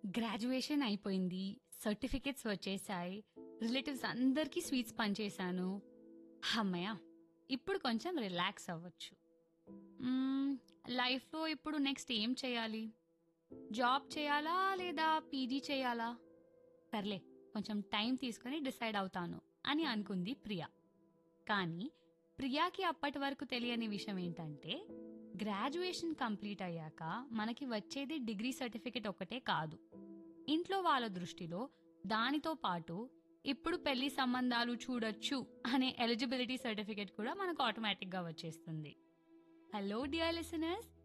graduation అయిపోయింది certificates వచ్చేసాయి relatives అందరికీ స్వీట్స్ పనిచేశాను అమ్మయ్య ఇప్పుడు కొంచెం రిలాక్స్ అవ్వచ్చు మ్మ్, లైఫ్లో ఇప్పుడు నెక్స్ట్ ఏం చేయాలి జాబ్ చేయాలా లేదా పీజీ చేయాలా సర్లే కొంచెం టైం తీసుకొని డిసైడ్ అవుతాను అని అనుకుంది ప్రియా కానీ ప్రియాకి అప్పటి వరకు తెలియని విషయం ఏంటంటే గ్రాడ్యుయేషన్ కంప్లీట్ అయ్యాక మనకి వచ్చేది డిగ్రీ సర్టిఫికెట్ ఒకటే కాదు ఇంట్లో వాళ్ళ దృష్టిలో దానితో పాటు ఇప్పుడు పెళ్లి సంబంధాలు చూడొచ్చు అనే ఎలిజిబిలిటీ సర్టిఫికెట్ కూడా మనకు ఆటోమేటిక్గా వచ్చేస్తుంది హలో డియర్ లిసనర్స్